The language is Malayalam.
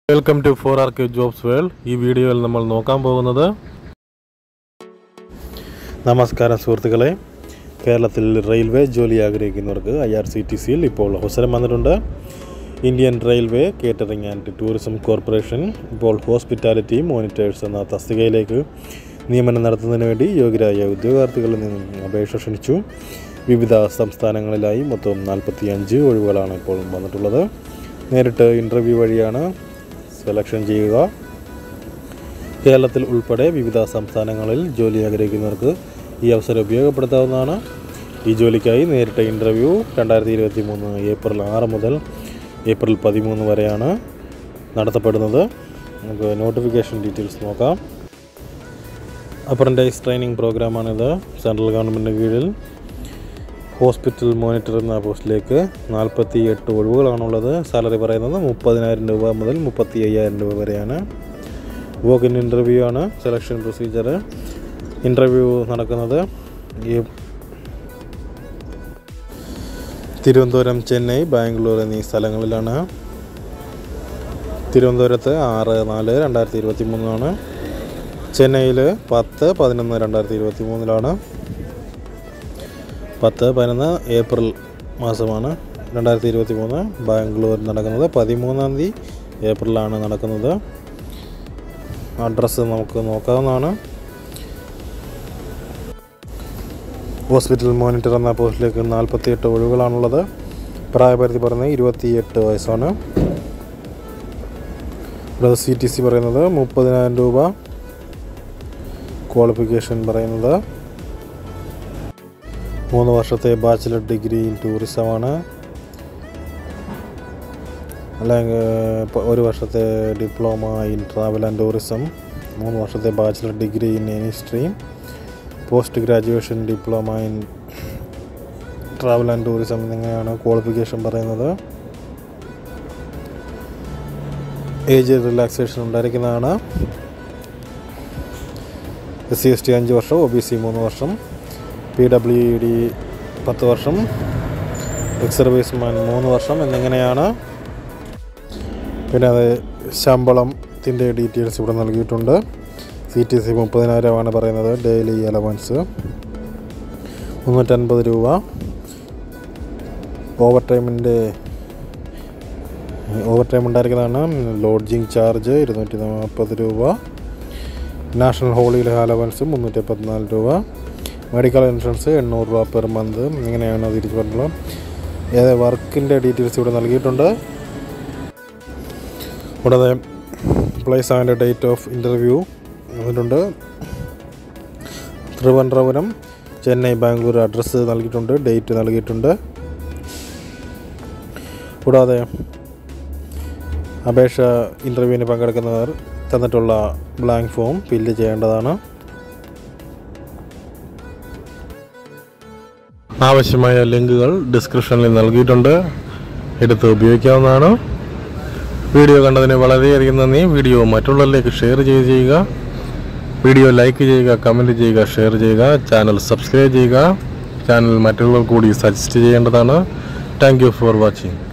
welcome to four R K jobs world ഈ വീഡിയോയിൽ നമ്മൾ നോക്കാൻ പോകുന്നത് നമസ്കാരം സുഹൃത്തുക്കളെ കേരളത്തിൽ റെയിൽവേ ജോലി ആഗ്രഹിക്കുന്നവർക്ക് ഐ ആർ സി ടി സിയിൽ ഇപ്പോൾ അവസരം വന്നിട്ടുണ്ട് Indian railway catering and tourism corporation ഇപ്പോൾ ഹോസ്പിറ്റാലിറ്റി മോണിറ്റേഴ്സ് എന്ന തസ്തികയിലേക്ക് നിയമനം നടത്തുന്നതിന് വേണ്ടി യോഗ്യരായ ഉദ്യോഗാർത്ഥികളിൽ നിന്നും അപേക്ഷ ക്ഷണിച്ചു വിവിധ സംസ്ഥാനങ്ങളിലായി മൊത്തം നാൽപ്പത്തി അഞ്ച് ഒഴിവുകളാണ് ഇപ്പോൾ വന്നിട്ടുള്ളത് നേരിട്ട് ഇൻ്റർവ്യൂ വഴിയാണ് സെലക്ഷൻ ചെയ്യുക കേരളത്തിൽ ഉൾപ്പെടെ വിവിധ സംസ്ഥാനങ്ങളിൽ ജോലി ആഗ്രഹിക്കുന്നവർക്ക് ഈ അവസരം ഉപയോഗപ്പെടുത്താവുന്നതാണ് ഈ ജോലിക്കായി നേരിട്ട ഇൻ്റർവ്യൂ രണ്ടായിരത്തി ഇരുപത്തി മൂന്ന് ഏപ്രിൽ ആറ് മുതൽ ഏപ്രിൽ പതിമൂന്ന് വരെയാണ് നടത്തപ്പെടുന്നത് നമുക്ക് നോട്ടിഫിക്കേഷൻ ഡീറ്റെയിൽസ് നോക്കാം അപ്രൻറ്റൈസ് ട്രെയിനിങ് പ്രോഗ്രാമാണിത് സെൻട്രൽ ഗവൺമെൻറ്റിന് കീഴിൽ ഹോസ്പിറ്റൽ മോണിറ്റർ എന്ന പോസ്റ്റിലേക്ക് നാൽപ്പത്തി എട്ട് ഒഴിവുകളാണുള്ളത് സാലറി പറയുന്നത് മുപ്പതിനായിരം രൂപ മുതൽ മുപ്പത്തി അയ്യായിരം രൂപ വരെയാണ് വോക്ക് ഇൻ ഇൻ്റർവ്യൂ ആണ് സെലക്ഷൻ പ്രൊസീജിയർ ഇൻ്റർവ്യൂ നടക്കുന്നത് ഈ തിരുവനന്തപുരം ചെന്നൈ ബാംഗ്ലൂർ എന്നീ സ്ഥലങ്ങളിലാണ് തിരുവനന്തപുരത്ത് ആറ് നാല് രണ്ടായിരത്തി ഇരുപത്തി മൂന്നാണ് ചെന്നൈയിൽ പത്ത് പതിനൊന്ന് രണ്ടായിരത്തി ഇരുപത്തി മൂന്നിലാണ് പത്ത് പതിനൊന്ന് ഏപ്രിൽ മാസമാണ് രണ്ടായിരത്തി ഇരുപത്തി മൂന്ന് ബാംഗ്ലൂർ നടക്കുന്നത് പതിമൂന്നാം തീയതി ഏപ്രിലാണ് നടക്കുന്നത് അഡ്രസ്സ് നമുക്ക് നോക്കാവുന്നതാണ് ഹോസ്പിറ്റൽ മോണിറ്റർ എന്ന പോസ്റ്റിലേക്ക് നാൽപ്പത്തി എട്ട് ഒഴിവുകളാണുള്ളത് പ്രായപരിധി പറയുന്നത് ഇരുപത്തി എട്ട് വയസ്സാണ് ഇവിടെ സി ടി സി പറയുന്നത് മുപ്പതിനായിരം രൂപ ക്വാളിഫിക്കേഷൻ പറയുന്നത് മൂന്ന് വർഷത്തെ ബാച്ചിലർ ഡിഗ്രി ഇൻ ടൂറിസമാണ് അല്ലെങ്കിൽ ഇപ്പം ഒരു വർഷത്തെ diploma in travel and tourism മൂന്ന് വർഷത്തെ bachelor degree in any stream post graduation diploma in travel and tourism എന്നിങ്ങനെയാണ് ക്വാളിഫിക്കേഷൻ പറയുന്നത് ഏജ് റിലാക്സേഷൻ ഉണ്ടായിരിക്കുന്നതാണ് എസ് സി എസ് ടി അഞ്ച് വർഷം ഒ ബി സി മൂന്ന് വർഷം പി ഡബ്ല്യു ഡി പത്ത് വർഷം എക്സ് സർവീസ്മാൻ മൂന്ന് വർഷം എന്നിങ്ങനെയാണ് പിന്നെ അത് ശമ്പളത്തിൻ്റെ ഡീറ്റെയിൽസ് ഇവിടെ നൽകിയിട്ടുണ്ട് സി ടി സി മുപ്പതിനായിരമാണ് പറയുന്നത് ഡെയിലി അലവൻസ് മുന്നൂറ്റൻപത് രൂപ ഓവർ ടൈമിൻ്റെ ഓവർ ടൈം ഉണ്ടായിരിക്കുന്നതാണ് ലോഡ്ജിങ് ചാർജ് ഇരുന്നൂറ്റി നാൽപ്പത് രൂപ നാഷണൽ ഹോളിഡേ അലവൻസ് മുന്നൂറ്റി പതിനാല് രൂപ മെഡിക്കൽ ഇൻഷുറൻസ് എണ്ണൂറ് രൂപ പെർ മന്ത് ഇങ്ങനെയാണ് തിരിച്ചു പറഞ്ഞുള്ളത് ഏത് വർക്കിൻ്റെ ഡീറ്റെയിൽസ് ഇവിടെ നൽകിയിട്ടുണ്ട് കൂടാതെ place and date of interview വന്നിട്ടുണ്ട് തിരുവനന്തപുരം ചെന്നൈ ബാംഗ്ലൂർ അഡ്രസ്സ് നൽകിയിട്ടുണ്ട് ഡേറ്റ് നൽകിയിട്ടുണ്ട് കൂടാതെ അപേക്ഷ ഇൻ്റർവ്യൂവിന് പങ്കെടുക്കുന്നവർ തന്നിട്ടുള്ള ബ്ലാങ്ക് ഫോം ഫില്ല് ചെയ്യേണ്ടതാണ് ആവശ്യമായ ലിങ്കുകൾ ഡിസ്ക്രിപ്ഷനിൽ നൽകിയിട്ടുണ്ട് എടുത്ത് ഉപയോഗിക്കാവുന്നതാണ് വീഡിയോ കണ്ടതിന് വളരെയധികം നന്ദി വീഡിയോ മറ്റുള്ളവരിലേക്ക് ഷെയർ ചെയ്ത് ചെയ്യുക വീഡിയോ ലൈക്ക് ചെയ്യുക കമൻറ്റ് ചെയ്യുക ഷെയർ ചെയ്യുക ചാനൽ സബ്സ്ക്രൈബ് ചെയ്യുക ചാനൽ മറ്റുള്ളവർ കൂടി സജസ്റ്റ് ചെയ്യേണ്ടതാണ് താങ്ക് യു ഫോർ വാച്ചിങ്